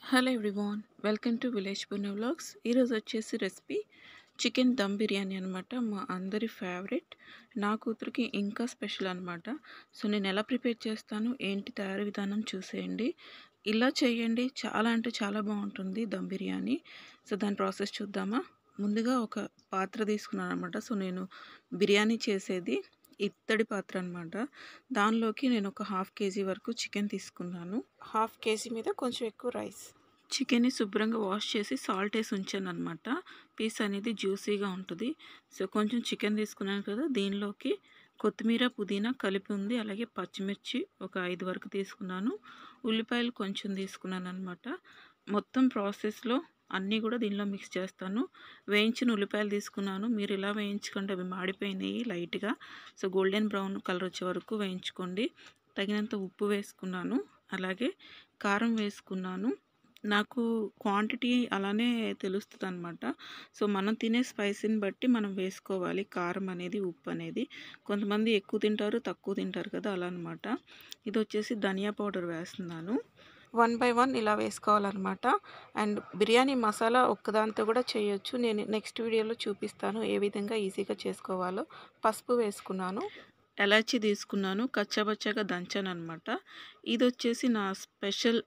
hello everyone welcome to village Punya vlogs ఈరోజు వచ్చేసి recipe chicken dum biryani అనమాట మా అందరి ఫేవరెట్ నా కూతురికి ఇంకా స్పెషల్ అనమాట సో నేను ఎలా ప్రిపేర్ చేస్తాను ఏంటి తయారీ విధానం చూసేయండి ఇలా చేయండి చాలా అంటే చాలా బాగుంటుంది దమ్ బిర్యానీ సో దాని ప్రాసెస్ చూద్దామా ముందుగా ఒక పాత్ర తీసుకున్నాను అనమాట సో నేను బిర్యానీ చేసేది ఇత్తడి పాత్ర అనమాట దానిలోకి నేను ఒక హాఫ్ కేజీ వరకు చికెన్ తీసుకున్నాను హాఫ్ కేజీ మీద కొంచెం ఎక్కువ రైస్ చికెన్ని శుభ్రంగా వాష్ చేసి సాల్ట్ వేసి ఉంచాను అనమాట పీస్ అనేది జ్యూసీగా ఉంటుంది సో కొంచెం చికెన్ తీసుకున్నాను కదా దీనిలోకి కొత్తిమీర పుదీనా కలిపి ఉంది అలాగే పచ్చిమిర్చి ఒక ఐదు వరకు తీసుకున్నాను ఉల్లిపాయలు కొంచెం తీసుకున్నాను అనమాట మొత్తం ప్రాసెస్లో అన్నీ కూడా దీనిలో మిక్స్ చేస్తాను వేయించిన ఉల్లిపాయలు తీసుకున్నాను మీరు ఇలా వేయించుకోండి అవి మాడిపోయినాయి లైట్గా సో గోల్డెన్ బ్రౌన్ కలర్ వచ్చే వరకు వేయించుకోండి తగినంత ఉప్పు వేసుకున్నాను అలాగే కారం వేసుకున్నాను నాకు క్వాంటిటీ అలానే తెలుస్తుంది అనమాట సో మనం తినే స్పైసీని బట్టి మనం వేసుకోవాలి కారం అనేది ఉప్పు అనేది కొంతమంది ఎక్కువ తింటారు తక్కువ తింటారు కదా అలా అనమాట ఇది వచ్చేసి ధనియా పౌడర్ వేస్తున్నాను వన్ బై వన్ ఇలా వేసుకోవాలన్నమాట అండ్ బిర్యానీ మసాలా ఒక్కదాంతో కూడా చేయొచ్చు నేను నెక్స్ట్ వీడియోలో చూపిస్తాను ఏ విధంగా ఈజీగా చేసుకోవాలో పసుపు వేసుకున్నాను ఎలాచి తీసుకున్నాను కచ్చాబచ్చాగా దంచాను అనమాట ఇది వచ్చేసి నా స్పెషల్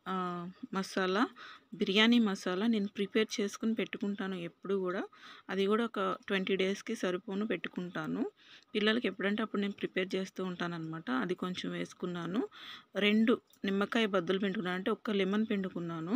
మసాలా బిర్యానీ మసాలా నేను ప్రిపేర్ చేసుకుని పెట్టుకుంటాను ఎప్పుడు కూడా అది కూడా ఒక ట్వంటీ డేస్కి సరిపోను పెట్టుకుంటాను పిల్లలకి ఎప్పుడంటే అప్పుడు నేను ప్రిపేర్ చేస్తూ ఉంటాను అనమాట అది కొంచెం వేసుకున్నాను రెండు నిమ్మకాయ బద్దలు పిండుకున్నాను అంటే ఒక్క లెమన్ పిండుకున్నాను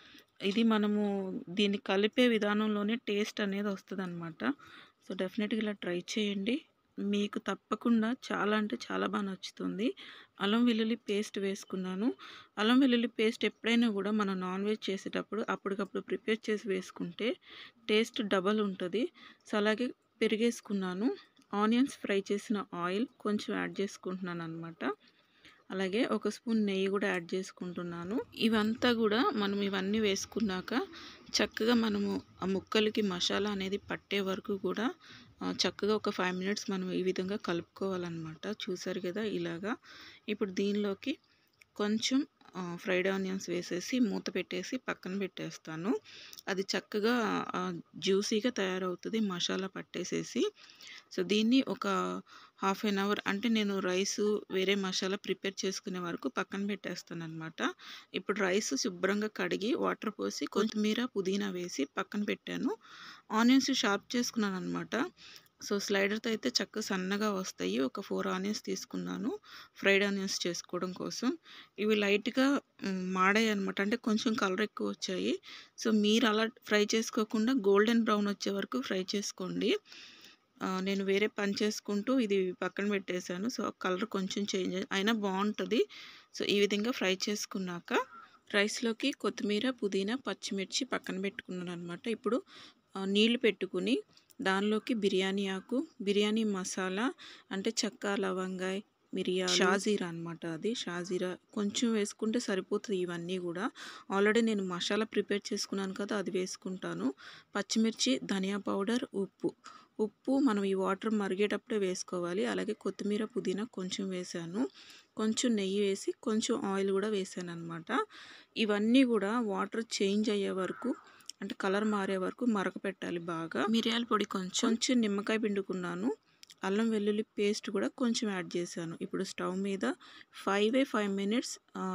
ఇది మనము దీన్ని కలిపే విధానంలోనే టేస్ట్ అనేది వస్తుంది అనమాట సో డెఫినెట్గా ఇలా ట్రై చేయండి మీకు తప్పకుండా చాలా అంటే చాలా బాగా నచ్చుతుంది అల్లం వెల్లుల్లి పేస్ట్ వేసుకున్నాను అల్లం వెల్లుల్లి పేస్ట్ ఎప్పుడైనా కూడా మనం నాన్ వెజ్ చేసేటప్పుడు అప్పటికప్పుడు ప్రిపేర్ చేసి వేసుకుంటే టేస్ట్ డబల్ ఉంటుంది సో అలాగే పెరిగేసుకున్నాను ఆనియన్స్ ఫ్రై చేసిన ఆయిల్ కొంచెం యాడ్ చేసుకుంటున్నాను అనమాట అలాగే ఒక స్పూన్ నెయ్యి కూడా యాడ్ చేసుకుంటున్నాను ఇవంతా కూడా మనం ఇవన్నీ వేసుకున్నాక చక్కగా మనము ఆ ముక్కలకి మసాలా అనేది పట్టే వరకు కూడా చక్కగా ఒక ఫైవ్ మినిట్స్ మనం ఈ విధంగా కలుపుకోవాలన్నమాట చూసారు కదా ఇలాగా ఇప్పుడు దీనిలోకి కొంచెం ఫ్రైడ్ ఆనియన్స్ వేసేసి మూత పెట్టేసి పక్కన పెట్టేస్తాను అది చక్కగా జ్యూసీగా తయారవుతుంది మసాలా పట్టేసేసి సో దీన్ని ఒక హాఫ్ అన్ అవర్ అంటే నేను రైస్ వేరే మసాలా ప్రిపేర్ చేసుకునే వరకు పక్కన పెట్టేస్తాను అనమాట ఇప్పుడు రైస్ శుభ్రంగా కడిగి వాటర్ పోసి కొత్తిమీర పుదీనా వేసి పక్కన పెట్టాను ఆనియన్స్ షార్ప్ చేసుకున్నాను అనమాట సో స్లైడర్తో అయితే చక్కగా సన్నగా వస్తాయి ఒక ఫోర్ ఆనియన్స్ తీసుకున్నాను ఫ్రైడ్ ఆనియన్స్ చేసుకోవడం కోసం ఇవి లైట్గా మాడాయి అనమాట అంటే కొంచెం కలర్ ఎక్కువ వచ్చాయి సో మీరు అలా ఫ్రై చేసుకోకుండా గోల్డెన్ బ్రౌన్ వచ్చే వరకు ఫ్రై చేసుకోండి నేను వేరే పని చేసుకుంటూ ఇది పక్కన పెట్టేశాను సో కలర్ కొంచెం చేంజ్ అయినా బాగుంటుంది సో ఈ విధంగా ఫ్రై చేసుకున్నాక రైస్లోకి కొత్తిమీర పుదీనా పచ్చిమిర్చి పక్కన పెట్టుకున్నాను అనమాట ఇప్పుడు నీళ్లు పెట్టుకుని దానిలోకి బిర్యానీ ఆకు బిర్యానీ మసాలా అంటే చెక్క లవంగాయ మిరియా షాజీరా అనమాట అది షాజీరా కొంచెం వేసుకుంటే సరిపోతుంది ఇవన్నీ కూడా ఆల్రెడీ నేను మసాలా ప్రిపేర్ చేసుకున్నాను కదా అది వేసుకుంటాను పచ్చిమిర్చి ధనియా పౌడర్ ఉప్పు ఉప్పు మనం ఈ వాటర్ మరిగేటప్పుడే వేసుకోవాలి అలాగే కొత్తిమీర పుదీనా కొంచెం వేసాను కొంచెం నెయ్యి వేసి కొంచెం ఆయిల్ కూడా వేసాను అనమాట ఇవన్నీ కూడా వాటర్ చేంజ్ అయ్యే వరకు అంటే కలర్ మారే వరకు మరక పెట్టాలి బాగా మిరియాల పొడి కొంచెం కొంచెం నిమ్మకాయ పిండుకున్నాను అల్లం వెల్లుల్లి పేస్ట్ కూడా కొంచెం యాడ్ చేశాను ఇప్పుడు స్టవ్ మీద five a five minutes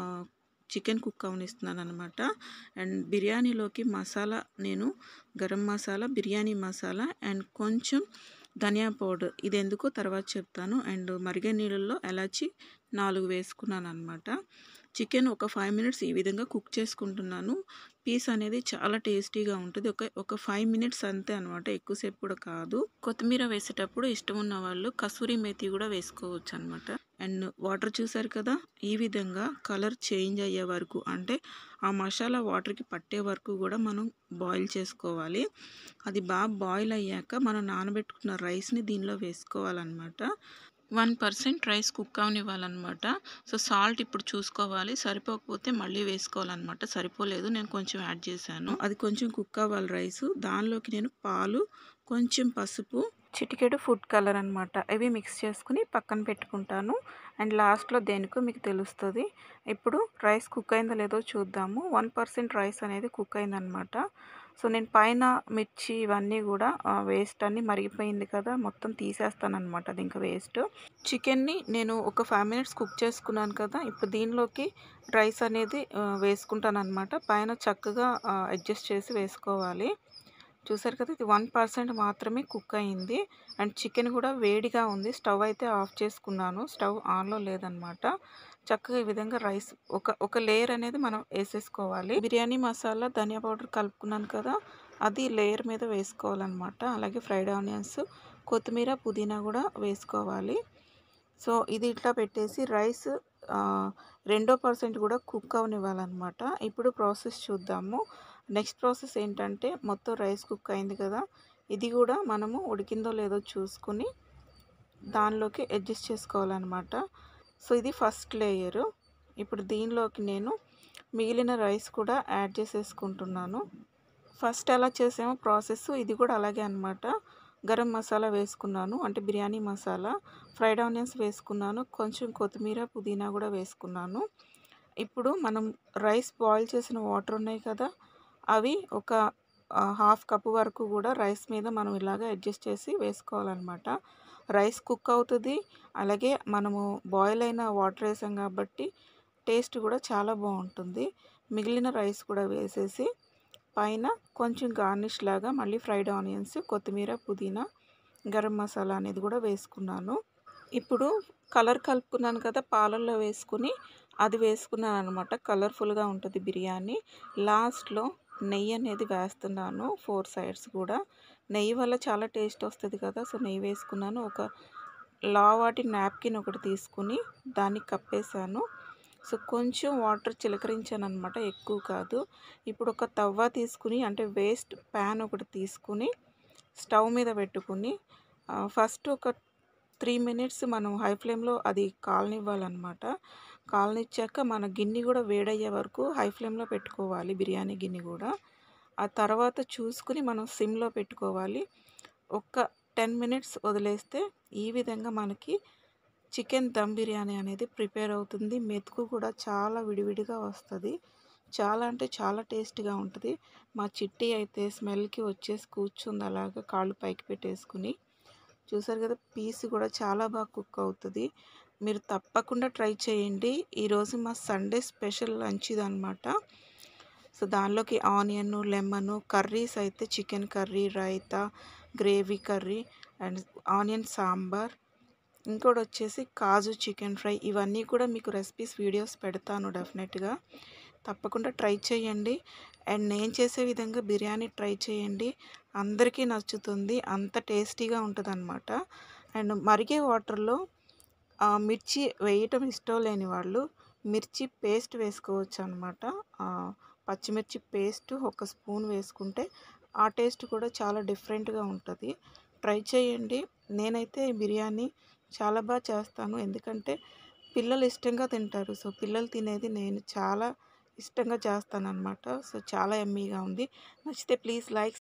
chicken cook అవనిస్తున్నాను అనమాట అండ్ బిర్యానీలోకి మసాలా నేను గరం మసాలా బిర్యానీ మసాలా అండ్ కొంచెం ధనియా పౌడర్ ఇది ఎందుకో తర్వాత చెప్తాను అండ్ మరిగే నీళ్ళల్లో ఎలాచి నాలుగు వేసుకున్నాను అనమాట చికెన్ ఒక ఫైవ్ మినిట్స్ ఈ విధంగా కుక్ చేసుకుంటున్నాను పీస్ అనేది చాలా టేస్టీగా ఉంటుంది ఒక ఒక ఫైవ్ మినిట్స్ అంతే అనమాట ఎక్కువసేపు కూడా కాదు కొత్తిమీర వేసేటప్పుడు ఇష్టం ఉన్న వాళ్ళు కసూరి మేతి కూడా వేసుకోవచ్చు అనమాట అండ్ వాటర్ చూసారు కదా ఈ విధంగా కలర్ చేంజ్ అయ్యే వరకు అంటే ఆ మసాలా వాటర్కి పట్టే వరకు కూడా మనం బాయిల్ చేసుకోవాలి అది బాగా బాయిల్ అయ్యాక మనం నానబెట్టుకున్న రైస్ని దీనిలో వేసుకోవాలన్నమాట వన్ పర్సెంట్ రైస్ కుక్ అవనివ్వాలన్నమాట సో సాల్ట్ ఇప్పుడు చూసుకోవాలి సరిపోకపోతే మళ్ళీ వేసుకోవాలన్నమాట సరిపోలేదు నేను కొంచెం యాడ్ చేశాను అది కొంచెం కుక్ అవ్వాలి రైస్ దానిలోకి నేను పాలు కొంచెం పసుపు చిటికెడు ఫుడ్ కలర్ అనమాట ఇవి మిక్స్ చేసుకుని పక్కన పెట్టుకుంటాను అండ్ లాస్ట్లో దేనికో మీకు తెలుస్తుంది ఇప్పుడు రైస్ కుక్ అయిందో లేదో చూద్దాము వన్ పర్సెంట్ రైస్ అనేది కుక్ అయిందనమాట సో నేను పైన మిర్చి ఇవన్నీ కూడా వేస్ట్ అన్నీ మరిగిపోయింది కదా మొత్తం తీసేస్తాను అనమాట అది ఇంకా వేస్ట్ చికెన్ని నేను ఒక ఫైవ్ మినిట్స్ కుక్ చేసుకున్నాను కదా ఇప్పుడు దీనిలోకి రైస్ అనేది వేసుకుంటాను అనమాట పైన చక్కగా అడ్జస్ట్ చేసి వేసుకోవాలి చూసారు కదా ఇది వన్ పర్సెంట్ మాత్రమే కుక్ అయింది అండ్ చికెన్ కూడా వేడిగా ఉంది స్టవ్ అయితే ఆఫ్ చేసుకున్నాను స్టవ్ ఆన్లో లేదనమాట చక్కగా ఈ విధంగా రైస్ ఒక ఒక లేయర్ అనేది మనం వేసేసుకోవాలి బిర్యానీ మసాలా ధనియా పౌడర్ కలుపుకున్నాను కదా అది లేయర్ మీద వేసుకోవాలన్నమాట అలాగే ఫ్రైడ్ ఆనియన్స్ కొత్తిమీర పుదీనా కూడా వేసుకోవాలి సో ఇది ఇట్లా పెట్టేసి రైస్ రెండో పర్సెంట్ కూడా కుక్ అవనివ్వాలన్నమాట ఇప్పుడు ప్రాసెస్ చూద్దాము నెక్స్ట్ ప్రాసెస్ ఏంటంటే మొత్తం రైస్ కుక్ అయింది కదా ఇది కూడా మనము ఉడికిందో లేదో చూసుకుని దానిలోకి అడ్జస్ట్ చేసుకోవాలన్నమాట సో ఇది ఫస్ట్ లేయరు ఇప్పుడు దీనిలోకి నేను మిగిలిన రైస్ కూడా యాడ్ చేసేసుకుంటున్నాను ఫస్ట్ ఎలా చేసామో ప్రాసెస్ ఇది కూడా అలాగే అనమాట గరం మసాలా వేసుకున్నాను అంటే బిర్యానీ మసాలా ఫ్రైడ్ ఆనియన్స్ వేసుకున్నాను కొంచెం కొత్తిమీర పుదీనా కూడా వేసుకున్నాను ఇప్పుడు మనం రైస్ బాయిల్ చేసిన వాటర్ ఉన్నాయి కదా అవి ఒక హాఫ్ కప్ వరకు కూడా రైస్ మీద మనం ఇలాగ అడ్జస్ట్ చేసి వేసుకోవాలన్నమాట రైస్ కుక్ అవుతుంది అలాగే మనము బాయిల్ అయిన వాటర్ వేసాం కాబట్టి టేస్ట్ కూడా చాలా బాగుంటుంది మిగిలిన రైస్ కూడా వేసేసి పైన కొంచెం గార్నిష్ లాగా మళ్ళీ ఫ్రైడ్ ఆనియన్స్ కొత్తిమీర పుదీనా గరం మసాలా అనేది కూడా వేసుకున్నాను ఇప్పుడు కలర్ కలుపుకున్నాను కదా పాలల్లో వేసుకుని అది వేసుకున్నాను అనమాట కలర్ఫుల్గా ఉంటుంది బిర్యానీ లాస్ట్లో నెయ్యి అనేది వేస్తున్నాను ఫోర్ సైడ్స్ కూడా నెయ్యి వల్ల చాలా టేస్ట్ వస్తుంది కదా సో నెయ్యి వేసుకున్నాను ఒక లావాటి నాప్కిన్ ఒకటి తీసుకుని దాన్ని కప్పేశాను సో కొంచెం వాటర్ చిలకరించాను అనమాట ఎక్కువ కాదు ఇప్పుడు ఒక తవ్వ తీసుకుని అంటే వేస్ట్ ప్యాన్ ఒకటి తీసుకుని స్టవ్ మీద పెట్టుకుని ఫస్ట్ ఒక త్రీ మినిట్స్ మనం హై ఫ్లేమ్లో అది కాలనివ్వాలన్నమాట కాలనిచ్చాక మన గిన్నె కూడా వేడయ్యే వరకు హై ఫ్లేమ్లో పెట్టుకోవాలి బిర్యానీ గిన్నె కూడా ఆ తర్వాత చూసుకుని మనం సిమ్లో పెట్టుకోవాలి ఒక టెన్ మినిట్స్ వదిలేస్తే ఈ విధంగా మనకి చికెన్ దమ్ బిర్యానీ అనేది ప్రిపేర్ అవుతుంది మెతుకు కూడా చాలా విడివిడిగా వస్తుంది చాలా అంటే చాలా టేస్ట్గా ఉంటుంది మా చిట్టి అయితే స్మెల్కి వచ్చేసి కూర్చుంది అలాగా కాళ్ళు పైకి పెట్టేసుకుని చూసారు కదా పీస్ కూడా చాలా బాగా కుక్ అవుతుంది మీరు తప్పకుండా ట్రై చేయండి ఈరోజు మా సండే స్పెషల్ లంచ్ ఇది అనమాట సో దానిలోకి ఆనియన్ లెమన్ కర్రీస్ అయితే chicken curry raita gravy curry and onion sambar ఇంకోటి వచ్చేసి కాజు చికెన్ ఫ్రై ఇవన్నీ కూడా మీకు రెసిపీస్ వీడియోస్ పెడతాను డెఫినెట్గా తప్పకుండా ట్రై చేయండి అండ్ నేను చేసే విధంగా బిర్యానీ ట్రై చేయండి అందరికీ నచ్చుతుంది అంత టేస్టీగా ఉంటుంది అనమాట అండ్ మరిగే వాటర్లో మిర్చి వేయటం ఇష్టం లేని వాళ్ళు మిర్చి పేస్ట్ వేసుకోవచ్చు అనమాట పచ్చిమిర్చి పేస్ట్ ఒక స్పూన్ వేసుకుంటే ఆ టేస్ట్ కూడా చాలా డిఫరెంట్గా ఉంటుంది ట్రై చేయండి నేనైతే బిర్యానీ చాలా బాగా చేస్తాను ఎందుకంటే పిల్లలు ఇష్టంగా తింటారు సో పిల్లలు తినేది నేను చాలా ఇష్టంగా చేస్తాను అనమాట సో చాలా ఎమ్మీగా ఉంది నచ్చితే ప్లీజ్ లైక్